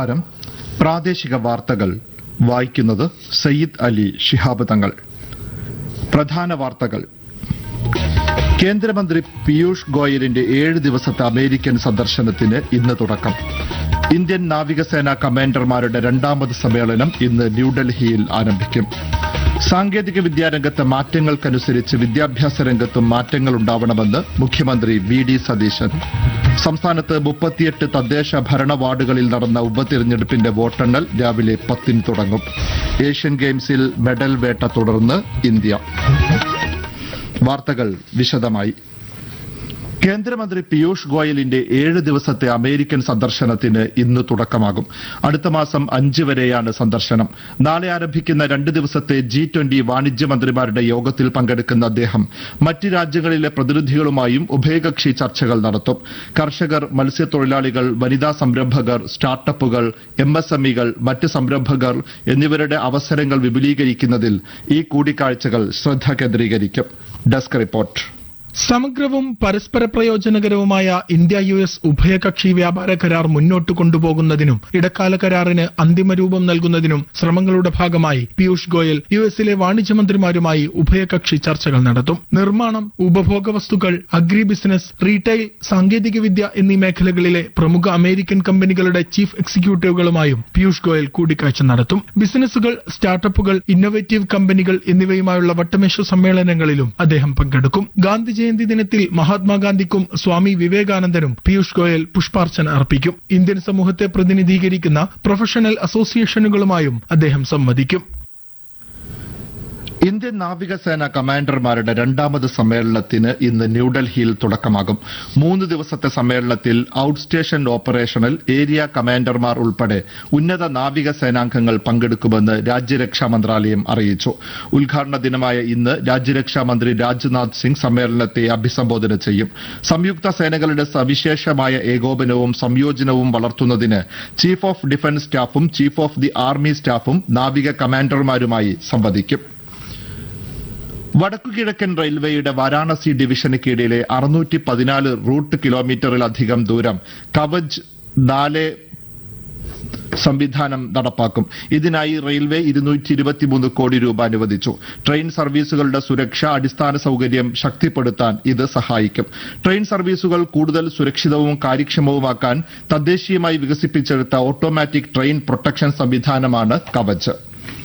നമസ്കാരം പ്രാദേശിക വാർത്തകൾ വായിക്കുന്നത് സയ്യിദ് അലി ശിഹാബ് തങ്ങൾ പ്രധാന വാർത്തകൾ കേന്ദ്രമന്ത്രി പീയൂഷ് ഗോയലിന്റെ ഏഴ് ദിവസത്തെ അമേരിക്കൻ സന്ദർശനത്തിന് ഇന്ന് തുടക്കം ഇന്ത്യൻ നാവികസേന കമാൻഡർമാരുടെ രണ്ടാമത് സമ്മേളനം ഇന്ന് ന്യൂഡൽഹിയിൽ ആരംഭിക്കും സാങ്കേതിക വിദ്യാരംഗത്തെ മാറ്റങ്ങൾക്കനുസരിച്ച് വിദ്യാഭ്യാസ രംഗത്തും മാറ്റങ്ങൾ ഉണ്ടാവണമെന്ന് മുഖ്യമന്ത്രി വി ഡി സതീശൻ സംസ്ഥാനത്ത് മുപ്പത്തിയെട്ട് തദ്ദേശ ഭരണ വാർഡുകളിൽ നടന്ന ഉപതിരഞ്ഞെടുപ്പിന്റെ വോട്ടെണ്ണൽ രാവിലെ പത്തിന് തുടങ്ങും ഏഷ്യൻ ഗെയിംസിൽ മെഡൽ വേട്ട തുടർന്ന് ഇന്ത്യ വാർത്തകൾ വിശദമായി കേന്ദ്രമന്ത്രി പീയൂഷ് ഗോയലിന്റെ ഏഴ് ദിവസത്തെ അമേരിക്കൻ സന്ദർശനത്തിന് ഇന്ന് തുടക്കമാകും അടുത്ത മാസം അഞ്ച് വരെയാണ് സന്ദർശനം നാളെ ആരംഭിക്കുന്ന രണ്ട് ദിവസത്തെ ജി ട്വന്റി വാണിജ്യ മന്ത്രിമാരുടെ യോഗത്തിൽ പങ്കെടുക്കുന്ന അദ്ദേഹം മറ്റ് രാജ്യങ്ങളിലെ പ്രതിനിധികളുമായും ഉഭയകക്ഷി ചർച്ചകൾ നടത്തും കർഷകർ മത്സ്യത്തൊഴിലാളികൾ വനിതാ സംരംഭകർ സ്റ്റാർട്ടപ്പുകൾ എം എസ് എം ഇകൾ മറ്റ് സംരംഭകർ എന്നിവരുടെ അവസരങ്ങൾ വിപുലീകരിക്കുന്നതിൽ ഈ കൂടിക്കാഴ്ചകൾ ശ്രദ്ധ കേന്ദ്രീകരിക്കും ഡെസ്ക് റിപ്പോർട്ട് സമഗ്രവും പരസ്പര പ്രയോജനകരവുമായ ഇന്ത്യ യു എസ് ഉഭയകക്ഷി വ്യാപാര കരാർ മുന്നോട്ട് കൊണ്ടുപോകുന്നതിനും ഇടക്കാല കരാറിന് അന്തിമ രൂപം നൽകുന്നതിനും ശ്രമങ്ങളുടെ ഭാഗമായി പീയൂഷ് ഗോയൽ യു എസിലെ വാണിജ്യമന്ത്രിമാരുമായി ഉഭയകക്ഷി ചർച്ചകൾ നടത്തും നിർമ്മാണം ഉപഭോഗ വസ്തുക്കൾ അഗ്രി ബിസിനസ് റീറ്റെയിൽ സാങ്കേതികവിദ്യ എന്നീ മേഖലകളിലെ പ്രമുഖ അമേരിക്കൻ കമ്പനികളുടെ ചീഫ് എക്സിക്യൂട്ടീവുകളുമായും പീയൂഷ് ഗോയൽ കൂടിക്കാഴ്ച നടത്തും ബിസിനസ്സുകൾ സ്റ്റാർട്ടപ്പുകൾ ഇന്നൊവേറ്റീവ് കമ്പനികൾ എന്നിവയുമായുള്ള വട്ടമേശ സമ്മേളനങ്ങളിലും അദ്ദേഹം പങ്കെടുക്കും ഗാന്ധി ജയന്തി ദിനത്തിൽ മഹാത്മാഗാന്ധിക്കും സ്വാമി വിവേകാനന്ദനും പീയൂഷ് ഗോയൽ പുഷ്പാർച്ചന അർപ്പിക്കും ഇന്ത്യൻ സമൂഹത്തെ പ്രതിനിധീകരിക്കുന്ന പ്രൊഫഷണൽ അസോസിയേഷനുകളുമായും അദ്ദേഹം സംവദിക്കും ഇന്ത്യൻ നാവികസേന കമാൻഡർമാരുടെ രണ്ടാമത് സമ്മേളനത്തിന് ഇന്ന് ന്യൂഡൽഹിയിൽ തുടക്കമാകും മൂന്ന് ദിവസത്തെ സമ്മേളനത്തിൽ ഔട്ട് സ്റ്റേഷൻ ഓപ്പറേഷണൽ ഏരിയ കമാൻഡർമാർ ഉൾപ്പെടെ ഉന്നത നാവികസേനാംഗങ്ങൾ പങ്കെടുക്കുമെന്ന് രാജ്യരക്ഷാ മന്ത്രാലയം അറിയിച്ചു ഉദ്ഘാടന ദിനമായ ഇന്ന് രാജ്യരക്ഷാ മന്ത്രി രാജ്നാഥ് സിംഗ് സമ്മേളനത്തെ അഭിസംബോധന ചെയ്യും സംയുക്ത സേനകളുടെ സവിശേഷമായ ഏകോപനവും സംയോജനവും വളർത്തുന്നതിന് ചീഫ് ഓഫ് ഡിഫൻസ് സ്റ്റാഫും ചീഫ് ഓഫ് ദി ആർമി സ്റ്റാഫും നാവിക കമാൻഡർമാരുമായി സംവദിക്കും വടക്കുകിഴക്കൻ റെയിൽവേയുടെ വാരാണസി ഡിവിഷന് കീഴിലെ അറുന്നൂറ്റി പതിനാല് റൂട്ട് കിലോമീറ്ററിലധികം ദൂരം കവച് നാല് സംവിധാനം നടപ്പാക്കും ഇതിനായി റെയിൽവേ ഇരുന്നൂറ്റി ഇരുപത്തിമൂന്ന് കോടി രൂപ അനുവദിച്ചു ട്രെയിൻ സർവീസുകളുടെ സുരക്ഷ അടിസ്ഥാന സൌകര്യം ശക്തിപ്പെടുത്താൻ ഇത് സഹായിക്കും ട്രെയിൻ സർവീസുകൾ കൂടുതൽ സുരക്ഷിതവും കാര്യക്ഷമവുമാക്കാൻ തദ്ദേശീയമായി വികസിപ്പിച്ചെടുത്ത ഓട്ടോമാറ്റിക് ട്രെയിൻ പ്രൊട്ടക്ഷൻ സംവിധാനമാണ് കവച്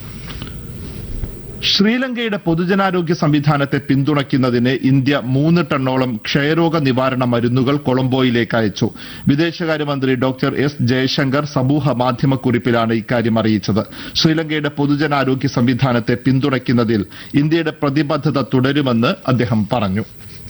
ശ്രീലങ്കയുടെ പൊതുജനാരോഗ്യ സംവിധാനത്തെ പിന്തുണയ്ക്കുന്നതിന് ഇന്ത്യ മൂന്ന് ടണ്ണോളം ക്ഷയരോഗ നിവാരണ മരുന്നുകൾ കൊളംബോയിലേക്ക് അയച്ചു വിദേശകാര്യമന്ത്രി ഡോക്ടർ എസ് ജയശങ്കർ സമൂഹ മാധ്യമക്കുറിപ്പിലാണ് ഇക്കാര്യം അറിയിച്ചത് ശ്രീലങ്കയുടെ പൊതുജനാരോഗ്യ സംവിധാനത്തെ പിന്തുണയ്ക്കുന്നതിൽ ഇന്ത്യയുടെ പ്രതിബദ്ധത തുടരുമെന്ന് അദ്ദേഹം പറഞ്ഞു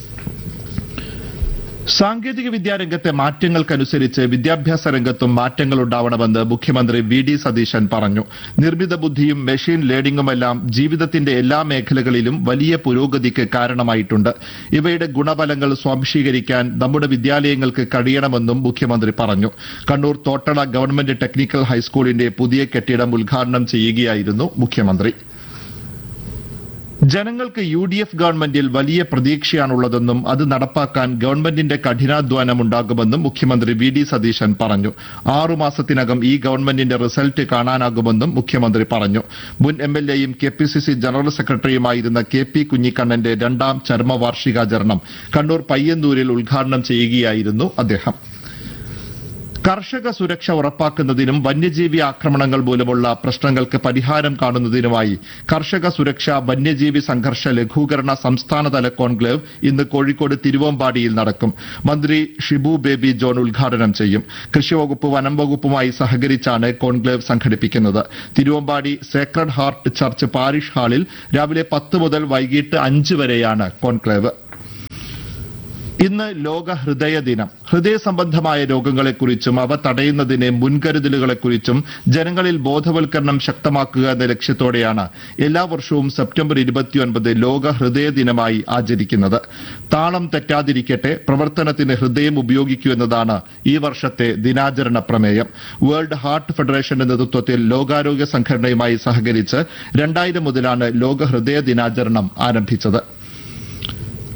സാങ്കേതിക വിദ്യാരംഗത്തെ മാറ്റങ്ങൾക്കനുസരിച്ച് വിദ്യാഭ്യാസ രംഗത്തും മാറ്റങ്ങൾ ഉണ്ടാവണമെന്ന് മുഖ്യമന്ത്രി വി ഡി സതീശൻ പറഞ്ഞു നിർമ്മിത ബുദ്ധിയും മെഷീൻ ലേണിംഗുമെല്ലാം ജീവിതത്തിന്റെ എല്ലാ മേഖലകളിലും വലിയ പുരോഗതിക്ക് കാരണമായിട്ടുണ്ട് ഇവയുടെ ഗുണഫലങ്ങൾ സ്വാംശീകരിക്കാൻ നമ്മുടെ വിദ്യാലയങ്ങൾക്ക് കഴിയണമെന്നും മുഖ്യമന്ത്രി പറഞ്ഞു കണ്ണൂർ തോട്ടള ഗവൺമെന്റ് ടെക്നിക്കൽ ഹൈസ്കൂളിന്റെ പുതിയ കെട്ടിടം ഉദ്ഘാടനം ചെയ്യുകയായിരുന്നു മുഖ്യമന്ത്രി ജനങ്ങൾക്ക് യു ഡി എഫ് ഗവൺമെന്റിൽ വലിയ പ്രതീക്ഷയാണുള്ളതെന്നും അത് നടപ്പാക്കാൻ ഗവൺമെന്റിന്റെ കഠിനാധ്വാനം ഉണ്ടാകുമെന്നും മുഖ്യമന്ത്രി വി ഡി സതീശൻ പറഞ്ഞു ആറുമാസത്തിനകം ഈ ഗവൺമെന്റിന്റെ റിസൾട്ട് കാണാനാകുമെന്നും മുഖ്യമന്ത്രി പറഞ്ഞു മുൻ എം എൽ എയും K P C C general സെക്രട്ടറിയുമായിരുന്ന കെ പി കുഞ്ഞിക്കണ്ണന്റെ രണ്ടാം ചരമവാർഷികാചരണം കണ്ണൂർ പയ്യന്നൂരിൽ ഉദ്ഘാടനം ചെയ്യുകയായിരുന്നു അദ്ദേഹം കർഷക സുരക്ഷ ഉറപ്പാക്കുന്നതിനും വന്യജീവി ആക്രമണങ്ങൾ മൂലമുള്ള പ്രശ്നങ്ങൾക്ക് പരിഹാരം കാണുന്നതിനുമായി കർഷക സുരക്ഷ വന്യജീവി സംഘർഷ ലഘൂകരണ സംസ്ഥാനതല കോൺക്ലേവ് ഇന്ന് കോഴിക്കോട് തിരുവമ്പാടിയിൽ നടക്കും മന്ത്രി ഷിബു ബേബി ജോൺ ഉദ്ഘാടനം ചെയ്യും കൃഷിവകുപ്പ് വനം വകുപ്പുമായി സഹകരിച്ചാണ് കോൺക്ലേവ് സംഘടിപ്പിക്കുന്നത് Thiruvambadi sacred heart church parish ഹാളിൽ രാവിലെ പത്ത് മുതൽ വൈകിട്ട് അഞ്ച് വരെയാണ് കോൺക്ലേവ് ഇന്ന് ലോക ഹൃദയ ദിനം ഹൃദയ സംബന്ധമായ രോഗങ്ങളെക്കുറിച്ചും അവ തടയുന്നതിന് മുൻകരുതലുകളെക്കുറിച്ചും ജനങ്ങളിൽ ബോധവൽക്കരണം ശക്തമാക്കുക എന്ന ലക്ഷ്യത്തോടെയാണ് എല്ലാ വർഷവും സെപ്റ്റംബർ ഇരുപത്തിയൊൻപത് ലോക ഹൃദയ ദിനമായി ആചരിക്കുന്നത് താളം തെറ്റാതിരിക്കട്ടെ പ്രവർത്തനത്തിന് ഹൃദയം ഉപയോഗിക്കൂ എന്നതാണ് ഈ വർഷത്തെ ദിനാചരണ പ്രമേയം വേൾഡ് ഹാർട്ട് ഫെഡറേഷന്റെ നേതൃത്വത്തിൽ ലോകാരോഗ്യ സംഘടനയുമായി സഹകരിച്ച് രണ്ടായിരം മുതലാണ് ലോക ഹൃദയ ദിനാചരണം ആരംഭിച്ചത്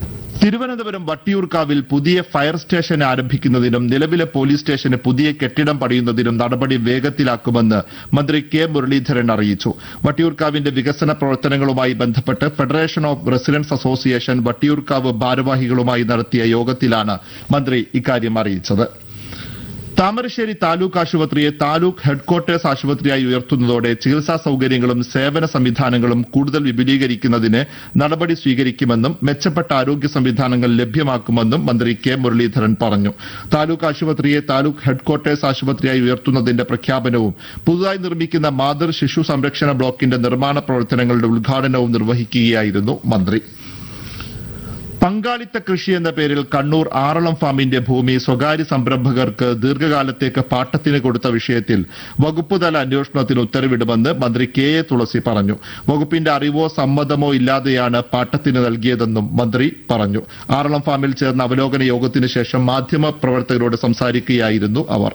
തിരുവനന്തപുരം വട്ടിയൂർക്കാവിൽ പുതിയ ഫയർ സ്റ്റേഷൻ ആരംഭിക്കുന്നതിനും നിലവിലെ പോലീസ് സ്റ്റേഷന് പുതിയ കെട്ടിടം പണിയുന്നതിനും നടപടി വേഗത്തിലാക്കുമെന്ന് മന്ത്രി കെ മുരളീധരൻ അറിയിച്ചു വട്ടിയൂർക്കാവിന്റെ വികസന പ്രവർത്തനങ്ങളുമായി ബന്ധപ്പെട്ട് federation of residence association Vattiyoorkavu ഭാരവാഹികളുമായി നടത്തിയ യോഗത്തിലാണ് മന്ത്രി ഇക്കാര്യം അറിയിച്ചത് താമരശ്ശേരി താലൂക്ക് ആശുപത്രിയെ താലൂക്ക് ഹെഡ്ക്വാർട്ടേഴ്സ് ആശുപത്രിയായി ഉയർത്തുന്നതോടെ ചികിത്സാ സൌകര്യങ്ങളും സേവന സംവിധാനങ്ങളും കൂടുതൽ വിപുലീകരിക്കുന്നതിന് നടപടി സ്വീകരിക്കുമെന്നും മെച്ചപ്പെട്ട ആരോഗ്യ സംവിധാനങ്ങൾ ലഭ്യമാക്കുമെന്നും മന്ത്രി കെ മുരളീധരൻ പറഞ്ഞു താലൂക്ക് ആശുപത്രിയെ താലൂക്ക് ഹെഡ്ക്വാർട്ടേഴ്സ് ആശുപത്രിയായി ഉയർത്തുന്നതിന്റെ പ്രഖ്യാപനവും പുതുതായി നിർമ്മിക്കുന്ന മാതൃ ശിശു സംരക്ഷണ ബ്ലോക്കിന്റെ നിർമ്മാണ പ്രവർത്തനങ്ങളുടെ ഉദ്ഘാടനവും നിർവഹിക്കുകയായിരുന്നു മന്ത്രി പങ്കാളിത്ത കൃഷി എന്ന പേരിൽ കണ്ണൂർ ആറളം ഫാമിന്റെ ഭൂമി സ്വകാര്യ സംരംഭകർക്ക് ദീർഘകാലത്തേക്ക് പാട്ടത്തിന് കൊടുത്ത വിഷയത്തിൽ വകുപ്പുതല അന്വേഷണത്തിന് ഉത്തരവിടുമെന്ന് മന്ത്രി കെ എ തുളസി പറഞ്ഞു വകുപ്പിന്റെ അറിവോ സമ്മതമോ ഇല്ലാതെയാണ് പാട്ടത്തിന് നൽകിയതെന്നും മന്ത്രി പറഞ്ഞു ആറളം ഫാമിൽ ചേർന്ന അവലോകന യോഗത്തിന് ശേഷം മാധ്യമ പ്രവർത്തകരോട് സംസാരിക്കുകയായിരുന്നു അവർ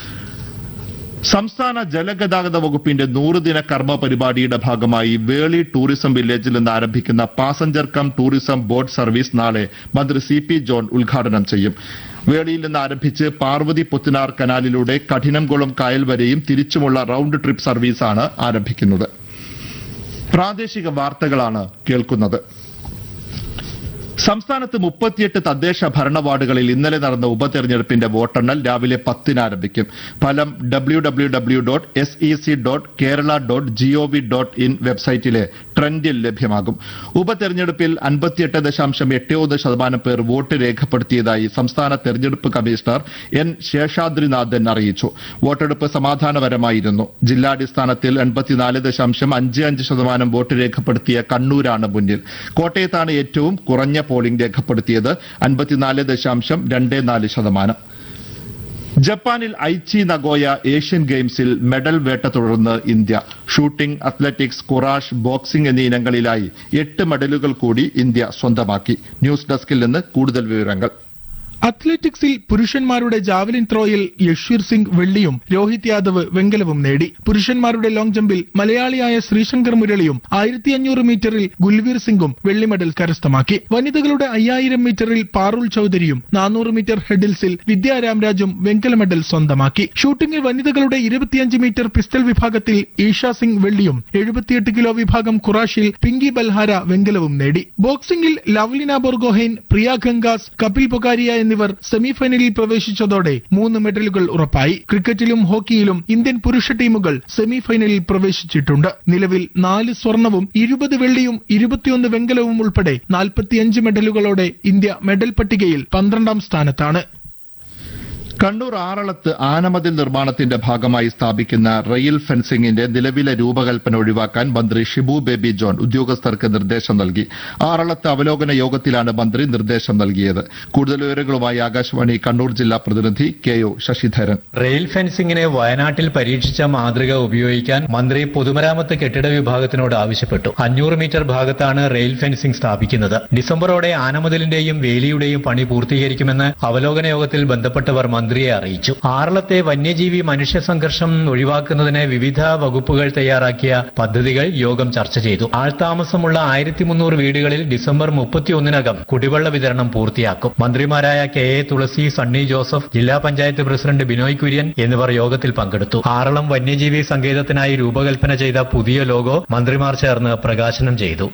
സംസ്ഥാന ജലഗതാഗത വകുപ്പിന്റെ നൂറുദിന കർമ്മ പരിപാടിയുടെ ഭാഗമായി വേളി ടൂറിസം വില്ലേജിൽ നിന്ന് ആരംഭിക്കുന്ന passenger cum tourism boat service നാളെ മന്ത്രി സി പി ജോൺ ഉദ്ഘാടനം ചെയ്യും വേളിയിൽ നിന്ന് ആരംഭിച്ച് പാർവതി പുത്തനാർ കനാലിലൂടെ കഠിനംകുളം കായൽ വരെയും തിരിച്ചുമുള്ള റൌണ്ട് ട്രിപ്പ് സർവീസാണ് ആരംഭിക്കുന്നത് പ്രാദേശിക വാർത്തകളാണ് കേൾക്കുന്നത് സംസ്ഥാനത്ത് മുപ്പത്തിയെട്ട് തദ്ദേശ ഭരണ വാർഡുകളിൽ ഇന്നലെ നടന്ന ഉപതെരഞ്ഞെടുപ്പിന്റെ വോട്ടെണ്ണൽ രാവിലെ പത്തിന് ആരംഭിക്കും ഫലം W W W dot S E C dot Kerala dot G O V dot in വെബ്സൈറ്റിലെ ട്രെൻഡിൽ ലഭ്യമാകും ഉപതെരഞ്ഞെടുപ്പിൽ അൻപത്തിയെട്ട് ദശാംശം എട്ട് ഒന്ന് ശതമാനം പേർ വോട്ട് രേഖപ്പെടുത്തിയതായി സംസ്ഥാന തെരഞ്ഞെടുപ്പ് കമ്മീഷണർ എൻ ശേഷാദ്രിനാഥൻ അറിയിച്ചു വോട്ടെടുപ്പ് സമാധാനപരമായിരുന്നു ജില്ലാടിസ്ഥാനത്തിൽ എൺപത്തിനാല് ദശാംശം അഞ്ച് അഞ്ച് ശതമാനം വോട്ട് രേഖപ്പെടുത്തിയ കണ്ണൂരാണ് മുന്നിൽ കോട്ടയത്താണ് ഏറ്റവും കുറഞ്ഞ പോളിംഗ് രേഖപ്പെടുത്തിയത് അൻപത്തിനാല് ദശാംശം രണ്ട് നാല് ശതമാനം ജപ്പാനിൽ ഐച്ചി നഗോയ ഏഷ്യൻ ഗെയിംസിൽ മെഡൽ വേട്ട തുടർന്ന് India shooting athletics kurash boxing എന്നീ ഇനങ്ങളിലായി എട്ട് മെഡലുകൾ കൂടി ഇന്ത്യ സ്വന്തമാക്കി ന്യൂസ് ഡെസ്കിൽ നിന്ന് കൂടുതൽ വിവരങ്ങൾ അത്ലറ്റിക്സിൽ പുരുഷന്മാരുടെ ജാവലിൻ ത്രോയിൽ യശ്വീർ സിംഗ് വെള്ളിയും രോഹിത് യാദവ് വെങ്കലവും നേടി പുരുഷന്മാരുടെ ലോങ് ജമ്പിൽ മലയാളിയായ ശ്രീശങ്കർ മുരളിയും ആയിരത്തി അഞ്ഞൂറ് മീറ്ററിൽ ഗുൽവീർ സിംഗും വെള്ളി മെഡൽ കരസ്ഥമാക്കി വനിതകളുടെ അയ്യായിരം മീറ്ററിൽ പാറുൾ ചൌധരിയും നാനൂറ് മീറ്റർ ഹെഡിൽസിൽ വിദ്യാ രാംരാജും വെങ്കല മെഡൽ സ്വന്തമാക്കി ഷൂട്ടിംഗിൽ വനിതകളുടെ ഇരുപത്തിയഞ്ച് മീറ്റർ പിസ്റ്റൽ വിഭാഗത്തിൽ ഈഷ സിംഗ് വെള്ളിയും എഴുപത്തിയെട്ട് കിലോ വിഭാഗം ഖുറാഷിൽ പിങ്കി ബൽഹാര വെങ്കലവും നേടി ബോക്സിംഗിൽ ലവ്ലിന ബോർഗോഹൈൻ പ്രിയ ഗംഗാസ് കപിൽ പൊകാരിയ എന്നിവർ സെമിഫൈനലിൽ പ്രവേശിച്ചതോടെ മൂന്ന് മെഡലുകൾ ഉറപ്പായി ക്രിക്കറ്റിലും ഹോക്കിയിലും ഇന്ത്യൻ പുരുഷ ടീമുകൾ സെമിഫൈനലിൽ പ്രവേശിച്ചിട്ടുണ്ട് നിലവിൽ നാല് സ്വർണവും ഇരുപത് വെള്ളിയും ഇരുപത്തിയൊന്ന് വെങ്കലവും ഉൾപ്പെടെ നാൽപ്പത്തിയഞ്ച് മെഡലുകളോടെ ഇന്ത്യ മെഡൽ പട്ടികയിൽ പന്ത്രണ്ടാം സ്ഥാനത്താണ് കണ്ണൂർ ആറളത്ത് ആനമതിൽ നിർമ്മാണത്തിന്റെ ഭാഗമായി സ്ഥാപിക്കുന്ന റെയിൽ ഫെൻസിംഗിന്റെ നിലവിലെ രൂപകൽപ്പന ഒഴിവാക്കാൻ മന്ത്രി ഷിബു ബേബി ജോൺ ഉദ്യോഗസ്ഥർക്ക് നിർദ്ദേശം നൽകി ആറളത്ത് അവലോകന യോഗത്തിലാണ് മന്ത്രി നിർദ്ദേശം നൽകിയത് കൂടുതൽ വിവരങ്ങളുമായി ആകാശവാണി കണ്ണൂർ ജില്ലാ പ്രതിനിധി കെ ഒ ശശിധരൻ റെയിൽ ഫെൻസിംഗിന് വയനാട്ടിൽ പരീക്ഷിച്ച മാതൃക ഉപയോഗിക്കാൻ മന്ത്രി പൊതുമരാമത്ത് കെട്ടിട വിഭാഗത്തിനോട് ആവശ്യപ്പെട്ടു അഞ്ഞൂറ് മീറ്റർ ഭാഗത്താണ് റെയിൽ ഫെൻസിംഗ് സ്ഥാപിക്കുന്നത് ഡിസംബറോടെ ആനമതിലിന്റെയും വേലിയുടെയും പണി പൂർത്തീകരിക്കുമെന്ന് അവലോകന യോഗത്തിൽ ബന്ധപ്പെട്ടവർ മന്ത്രിയെ അറിയിച്ചു ആറളത്തെ വന്യജീവി മനുഷ്യ സംഘർഷം ഒഴിവാക്കുന്നതിന് വിവിധ വകുപ്പുകൾ തയ്യാറാക്കിയ പദ്ധതികൾ യോഗം ചർച്ച ചെയ്തു ആൾതാമസമുള്ള ആയിരത്തി മുന്നൂറ് വീടുകളിൽ ഡിസംബർ മുപ്പത്തിയൊന്നിനകം കുടിവെള്ള വിതരണം പൂർത്തിയാക്കും മന്ത്രിമാരായ കെ എ തുളസി സണ്ണി ജോസഫ് ജില്ലാ പഞ്ചായത്ത് പ്രസിഡന്റ് ബിനോയ് കുര്യൻ എന്നിവർ യോഗത്തിൽ പങ്കെടുത്തു ആറളം വന്യജീവി സങ്കേതത്തിനായി രൂപകൽപ്പന ചെയ്ത പുതിയ ലോഗോ മന്ത്രിമാർ ചേർന്ന് പ്രകാശനം ചെയ്തു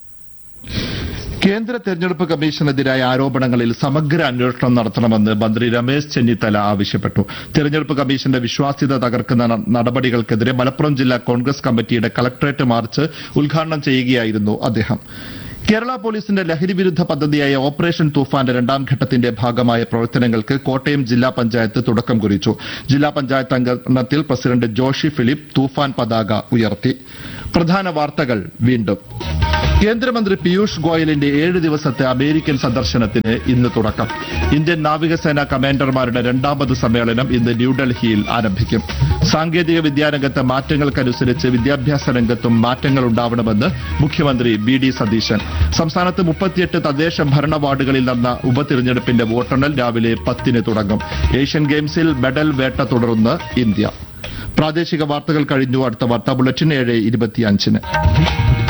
കേന്ദ്ര തെരഞ്ഞെടുപ്പ് കമ്മീഷനെതിരായ ആരോപണങ്ങളിൽ സമഗ്ര അന്വേഷണം നടത്തണമെന്ന് മന്ത്രി രമേശ് ചെന്നിത്തല ആവശ്യപ്പെട്ടു തെരഞ്ഞെടുപ്പ് കമ്മീഷന്റെ വിശ്വാസ്യത തകർക്കുന്ന ന- നടപടികൾക്കെതിരെ മലപ്പുറം ജില്ലാ കോൺഗ്രസ് കമ്മിറ്റിയുടെ കളക്ടറേറ്റ് മാർച്ച് ഉദ്ഘാടനം ചെയ്യുകയായിരുന്നു അദ്ദേഹം കേരള പോലീസിന്റെ ലഹരി വിരുദ്ധ പദ്ധതിയായ ഓപ്പറേഷൻ തൂഫാന്റെ രണ്ടാം ഘട്ടത്തിന്റെ ഭാഗമായ പ്രവർത്തനങ്ങൾക്ക് കോട്ടയം ജില്ലാ പഞ്ചായത്ത് തുടക്കം കുറിച്ചു ജില്ലാ പഞ്ചായത്ത് അംഗത്തിൽ പ്രസിഡന്റ് ജോഷി ഫിലിപ്പ് തൂഫാൻ പതാക ഉയർത്തി പ്രധാന വാർത്തകൾ വീണ്ടും കേന്ദ്രമന്ത്രി പീയൂഷ് ഗോയലിന്റെ ഏഴ് ദിവസത്തെ അമേരിക്കൻ സന്ദർശനത്തിന് ഇന്ന് തുടക്കം ഇന്ത്യൻ നാവികസേന കമാൻഡർമാരുടെ രണ്ടാമത് സമ്മേളനം ഇന്ന് ന്യൂഡൽഹിയിൽ ആരംഭിക്കും സാങ്കേതിക വിദ്യാരംഗത്തെ മാറ്റങ്ങൾക്കനുസരിച്ച് വിദ്യാഭ്യാസ രംഗത്തും മാറ്റങ്ങൾ ഉണ്ടാവണമെന്ന് മുഖ്യമന്ത്രി ബി ഡി സതീശൻ സംസ്ഥാനത്ത് മുപ്പത്തിയെട്ട് തദ്ദേശ ഭരണ വാർഡുകളിൽ നടന്ന ഉപതിരഞ്ഞെടുപ്പിന്റെ വോട്ടെണ്ണൽ രാവിലെ പത്തിന് തുടങ്ങും ഏഷ്യൻ ഗെയിംസിൽ മെഡൽ വേട്ട തുടർന്ന് ഇന്ത്യ പ്രാദേശിക വാർത്തകൾ കഴിഞ്ഞു അടുത്ത വാർത്താ ബുള്ളറ്റിൻ ഏഴ് ഇരുപത്തിയഞ്ചിന്